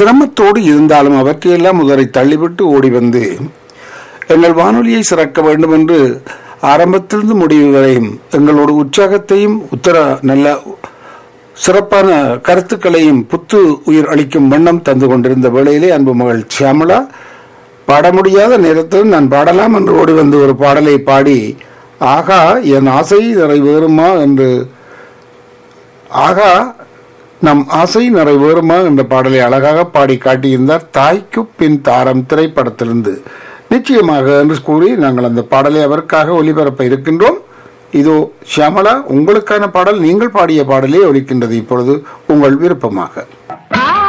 சிரமத்தோடு இருந்தாலும் அவற்றையெல்லாம் முதலை தள்ளிவிட்டு ஓடி வந்து எங்கள் வானொலியை சிறக்க வேண்டும் என்று ஆரம்பத்திலிருந்து முடிவு வரையும் எங்களோட உற்சாகத்தையும் உத்தர நல்ல சிறப்பான கருத்துக்களையும் புத்து உயிர் அளிக்கும் வண்ணம் தந்து கொண்டிருந்த வேளையிலே அன்பு மகள் சியாமளா பாட முடியாத நேரத்தில் நான் பாடலாம் என்று ஓடி வந்து ஒரு பாடலை பாடி ஆகா என் ஆசை நிறைவேறுமா என்று ஆகா நம் ஆசை நிறைவேறுமா என்ற பாடலை அழகாக பாடி காட்டியிருந்தார் தாய்க்கு பின் தாரம் திரைப்படத்திலிருந்து நிச்சயமாக என்று கூறி நாங்கள் அந்த பாடலை அவருக்காக ஒளிபரப்ப இருக்கின்றோம் இதோ ஷியாமலா உங்களுக்கான பாடல் நீங்கள் பாடிய பாடலே ஒலிக்கின்றது இப்பொழுது உங்கள் விருப்பமாக